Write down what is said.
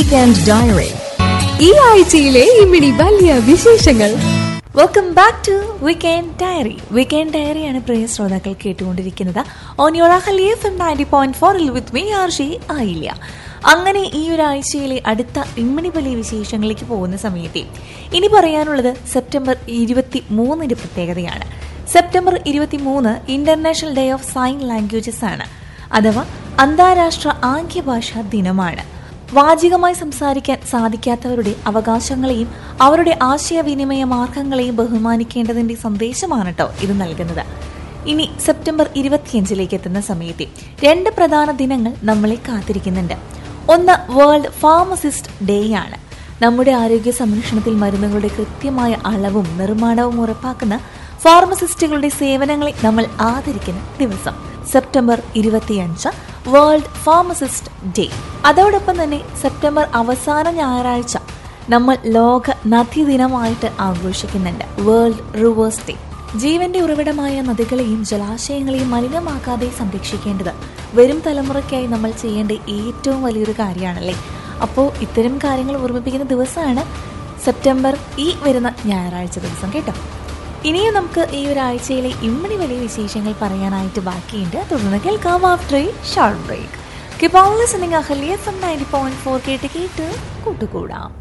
weekend diary ഈ ആഴ്ചയിലെ ഇമ്മിണി വലിയ വിശേഷങ്ങൾ welcome back to weekend diary weekend ഡയറിയാണ് പ്രിയ ശ്രോതാക്കൾ കേട്ടുകൊണ്ടിരിക്കുന്നത് on your Ahalia F M ninety point ഫോറിൽ വിത്ത് മീ ആർ ഷി ആയില്ല അങ്ങനെ ഈ ഒരാഴ്ചയിലെ അടുത്ത ഇമ്മണി വലിയ വിശേഷങ്ങളിലേക്ക് പോകുന്ന സമയത്തെ ഇനി പറയാനുള്ളത് സെപ്റ്റംബർ ഇരുപത്തി മൂന്നിന്റെ പ്രത്യേകതയാണ് സെപ്റ്റംബർ ഇരുപത്തി മൂന്ന് international day of sign languages ആണ് അഥവാ അന്താരാഷ്ട്ര ആംഗ്യഭാഷാ ദിനമാണ് വാചികമായി സംസാരിക്കാൻ സാധിക്കാത്തവരുടെ അവകാശങ്ങളെയും അവരുടെ ആശയവിനിമയ മാർഗങ്ങളെയും ബഹുമാനിക്കേണ്ടതിന്റെ സന്ദേശമാണ് കേട്ടോ ഇത് നൽകുന്നത് ഇനി സെപ്റ്റംബർ ഇരുപത്തിയഞ്ചിലേക്ക് എത്തുന്ന സമയത്ത് രണ്ട് പ്രധാന ദിനങ്ങൾ നമ്മളെ കാത്തിരിക്കുന്നുണ്ട് ഒന്ന് വേൾഡ് ഫാർമസിസ്റ്റ് ഡേ ആണ് നമ്മുടെ ആരോഗ്യ സംരക്ഷണത്തിൽ മരുന്നുകളുടെ കൃത്യമായ അളവും നിർമ്മാണവും ഉറപ്പാക്കുന്ന ഫാർമസിസ്റ്റുകളുടെ സേവനങ്ങളെ നമ്മൾ ആദരിക്കുന്ന ദിവസം സെപ്റ്റംബർ ഇരുപത്തിയഞ്ച് വേൾഡ് ഫാർമസിസ്റ്റ് ഡേ അതോടൊപ്പം തന്നെ സെപ്റ്റംബർ അവസാന ഞായറാഴ്ച നമ്മൾ ലോക നദി ദിനമായിട്ട് ആഘോഷിക്കുന്നുണ്ട് വേൾഡ് റിവേഴ്സ് ഡേ ജീവന്റെ ഉറവിടമായ നദികളെയും ജലാശയങ്ങളെയും മലിനമാക്കാതെ സംരക്ഷിക്കേണ്ടത് വരും തലമുറയ്ക്കായി നമ്മൾ ചെയ്യേണ്ട ഏറ്റവും വലിയൊരു കാര്യമാണല്ലേ അപ്പോൾ ഇത്തരം കാര്യങ്ങൾ ഓർമ്മിപ്പിക്കുന്ന ദിവസമാണ് സെപ്റ്റംബർ ഈ വരുന്ന ഞായറാഴ്ച ദിവസം കേട്ടോ ഇനിയും നമുക്ക് ഈ ഒരാഴ്ചയിലെ ഇമ്മണി വലിയ വിശേഷങ്ങൾ പറയാനായിട്ട് ബാക്കിയുണ്ട് തുടർന്ന് കേൾക്കാം after a short break keep on listening Ahalia F M ninety point four കേട്ട് കേട്ട് കൂട്ടുകൂടാം